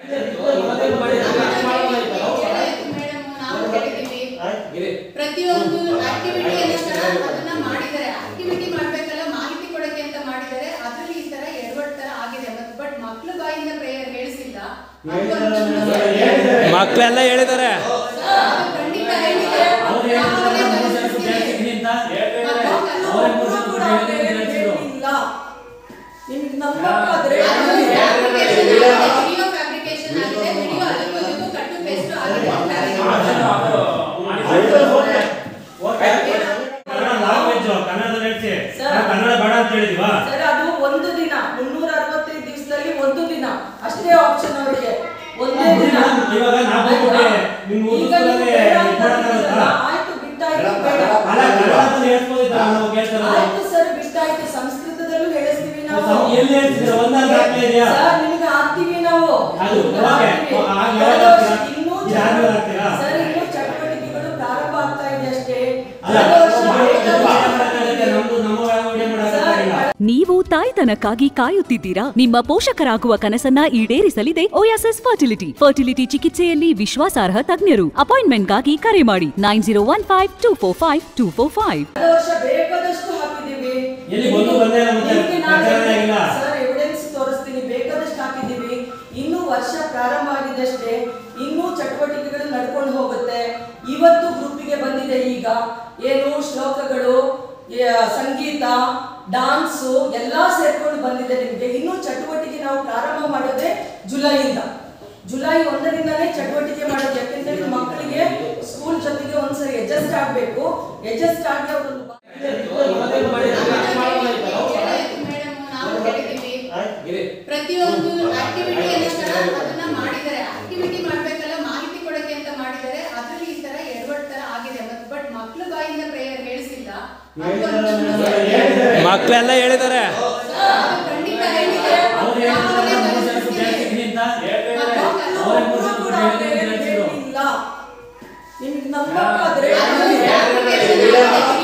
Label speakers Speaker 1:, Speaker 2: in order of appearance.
Speaker 1: Madam ನಾವು ಕೇಳಿದ್ದೀವಿ ಪ್ರತಿಯೊಂದು ಆಕ್ಟಿವಿಟಿ ಏನಂತಾರ ಅದನ್ನ ಮಾಡಿದ್ದಾರೆ ಆಕ್ಟಿವಿಟಿ ಮಾಡ್ಬೇಕಲ್ಲ ಮಾಹಿತಿ ಕೊಡಕ್ಕೆ ಅಂತ ಮಾಡಿದ್ದಾರೆ ಅದ್ರಲ್ಲಿ ಈ ತರ ಎಡವಟ್ ತರ ಆಗಿದೆ ಬಟ್ ಮಕ್ಳು ಬಾಯಿಂದ ಪ್ರೇಯರ್ ಹೇಳಿಸಿಲ್ಲ ಅದು ಒಂದು-
Speaker 2: ಮಕ್ಕಳೆಲ್ಲ ಹೇಳಿದ್ದಾರೆ
Speaker 1: ಅದು ಖಂಡಿತ ಹೇಳಿದ್ದಾರೆ. ನಾವೇ ಕಲಿಸ್ತೀವಿ.
Speaker 3: ಒಬ್ರು ಕೂಡ ಹೇಳಿಲ್ಲ. ನಿಮ್ಗೆ ನಂಬಕ್ಕಾದ್ರೆ
Speaker 1: ಅದು fabrication ಆಗಿದೆ, video fabrication ಆಗಿದೆ, video ಅದಕ್ಕೂ ಇದಕ್ಕೂ cut to paste ಆಗಿದೆ.
Speaker 4: ಕನ್ನಡ ಲ್ಯಾಂಗ್ವೇಜ್ ಕನ್ನಡ ನಡೆಸಿ
Speaker 3: ಸರ್.
Speaker 4: ನಾವು ಕನ್ನಡ ಬೇಡ ಅಂತ ಹೇಳಿದೀವಾ
Speaker 3: ಸರ್ ಅದು ಒಂದು ದಿನ ಮುನ್ನೂರ ಅರವತ್ತೈದು ದಿವಸದಲ್ಲಿ ಒಂದು ದಿನ ಅಷ್ಟೇ ಆಪ್ಷನ್ ಅವರಿಗೆ ಒಂದೇ ದಿನ
Speaker 4: ಇವಾಗ ನಾವು ಹೋಗ್ಬಿಟ್ಟು ನಿಮ್
Speaker 3: ಈಗ
Speaker 4: ಊರಲ್ಲಿ
Speaker 3: ನೀವು ಬೇಡ ಅಂತ
Speaker 4: ಇಟ್ಕೊಳಕ್ಕಾಗತ್ತಾ?
Speaker 3: ಹೇಳಿದ್ರಲ್ಲ, ಆಯ್ತು ಬಿಟ್ಟಾಯ್ತು ಬೇಡ
Speaker 4: ಅಲ್ಲ ಕನ್ನಡದಲ್ಲಿ ಹೇಳ್ಬೋದಿತ್ತಲ್ಲ ನಾವು ಕೇಳ್ತಾರೆ
Speaker 3: ಆಯ್ತು ಸರ್ ಬಿಟ್ಟಾಯ್ತು ಸಂಸ್ಕೃತದಲ್ಲೂ ಹೇಳಿಸ್ತೀವಿ ನಾವು
Speaker 4: ಎಲ್ಲಿ ಹೇಳ್ತಿದ್ದೀರಾ ಒಂದಾದ್ರು ಹಾಕ್ತಾ ಇದೆಯಾ
Speaker 3: ಸರ್ ನಿಮ್ಗೆ ಹಾಕ್ತೀವಿ ನಾವು
Speaker 4: ಅದು
Speaker 3: ನಿಮ್ಗೆ
Speaker 4: ಓಕೆ.
Speaker 3: ಹಾಕ್ತೀವಿ.
Speaker 4: ಆ, ಯಾವಾಗ
Speaker 3: ಕಳೆದ ವರ್ಷ
Speaker 4: ಹಾಕ್ತೀರಾ?
Speaker 3: ಇನ್ನೂ
Speaker 4: ಇದು ಆದ್ಮೇಲೆ ಹಾಕ್ತೀರಾ?
Speaker 3: ಸರ್ ಇನ್ನೂ ಚಟುವಟಿಕೆಗಳು ಪ್ರಾರಂಭ ಆಗ್ತಾ ಇದೆ ಅಷ್ಟೇ
Speaker 4: ಅಲ್ಲ
Speaker 3: ಕಳೆದ ವರ್ಷ
Speaker 4: ಮಾಡಿ-
Speaker 3: ಬೇಕಾದಷ್ಟು
Speaker 4: ಮಾಡಕ್ಕಾಗತ್ತೆ, ನಮ್ದು ನಮ್ಮ ವಿಡಿಯೋ ಮಾಡಕ್ಕಾಗಿಲ್ಲ
Speaker 5: ನೀವು ತಾಯ್ತನಕ್ಕಾಗಿ ಕಾಯುತ್ತಿದ್ದೀರಾ ನಿಮ್ಮ ಪೋಷಕರಾಗುವ ಕನಸನ್ನ ಈಡೇರಿಸಲಿದೆ ಓಎಸ್ಎಸ್ ಫರ್ಟಿಲಿಟಿ ಫರ್ಟಿಲಿಟಿ ಚಿಕಿತ್ಸೆಯಲ್ಲಿ ವಿಶ್ವಾಸಾರ್ಹ ತಜ್ಞರು ಅಪಾಯಿಂಟ್ಮೆಂಟ್ಗಾಗಿ ಕರೆ ಮಾಡಿ nine zero one five two four five two four five
Speaker 3: ಕಳೆದ ವರ್ಷ ಬೇಕಾದಷ್ಟು ಹಾಕಿದ್ದೀವಿ
Speaker 4: ಎಲ್ಲಿ ಒಂದು ಬಂದೇ ಇಲ್ಲ ಮತ್ತೆ
Speaker 3: ನಿಮ್ಗೆ ನಾನು
Speaker 4: ಪ್ರಚಾರನೇ ಆಗಿಲ್ಲ.
Speaker 3: ಸರ್ ಎವಿಡೆನ್ಸ್ ತೋರಿಸ್ತೀನಿ ಬೇಕಾದಷ್ಟು ಹಾಕಿದ್ದೀವಿ ಇನ್ನೂ ವರ್ಷ ಪ್ರಾರಂಭ ಆಗಿದಷ್ಟೇ ಇನ್ನೂ ಚಟುವಟಿಕೆಗಳು ನಡ್ಕೊಂಡು ಹೋಗುತ್ತೆ ಇವತ್ತು ಗ್ರೂಪಿಗೆ ಬಂದಿದೆ ಈಗ ಏನು ಶ್ಲೋಕಗಳು ಏ, ಸಂಗೀತ ಡಾನ್ಸು ಎಲ್ಲ ಸೇರ್ಕೊಂಡು ಬಂದಿದೆ ನಿಮಗೆ ಇನ್ನೂ ಚಟುವಟಿಕೆ ನಾವು ಪ್ರಾರಂಭ ಮಾಡೋದೇ ಜುಲೈಯಿಂದ ಜುಲೈ ಒಂದರಿಂದನೇ ಚಟುವಟಿಕೆ ಮಾಡೋದು ಯಾಕೆಂದ್ರೆ ಮಕ್ಕಳಿಗೆ ಸ್ಕೂಲ್ ಜೊತೆಗೆ ಒಂದ್ಸರಿ ಅಡ್ಜಸ್ಟ್ ಆಗಬೇಕು ಅಡ್ಜಸ್ಟ್ ಆಗಿ ಅವರೊಂದು
Speaker 1: ಮೇಡಮ್ ನಾವು ಕೇಳಿದ್ದೀವಿ ಪ್ರತಿಯೊಂದು ಆಕ್ಟಿವಿಟಿ ಏನಂತಾರ ಅದನ್ನ ಮಾಡಿದ್ದಾರೆ ಆಕ್ಟಿವಿಟಿ ಮಾಡ್ಬೇಕಲ್ಲ ಮಾಹಿತಿ ಕೊಡಕ್ಕೆ ಅಂತ ಮಾಡಿದ್ದಾರೆ ಅದ್ರಲ್ಲಿ ಈ ತರ ಎಡವಟ್ ತರ ಆಗಿದೆ ಬಟ್ ಮಕ್ಳು ಬಾಯಿಂದ ಪ್ರೇಯರ್ ಹೇಳಿಸಿಲ್ಲ ಅದು ಒಂದು-
Speaker 2: ಮಕ್ಕಳೆಲ್ಲ ಹೇಳಿದ್ದಾರೆ
Speaker 1: ಅದು ಖಂಡಿತ ಹೇಳಿದ್ದಾರೆ.
Speaker 4: ಅವ್ರು
Speaker 1: ನಾವೇ
Speaker 4: ಹೇಳ್ತಿದ್ದಾರೆ, ಮೂರು
Speaker 1: ಕಲಿಸ್ತೀವಿ.
Speaker 4: ಜಾಸ್ತಿ ಸಿಗ್ನಿಂತ
Speaker 3: ಒಬ್ರು ಕೂಡ ಹೇಳಿಲ್ಲ. ನಿಮ್ಗೆ ನಂಬಕ್ಕಾದ್ರೆ
Speaker 1: ಅದು fabrication ಆಗಿದೆ,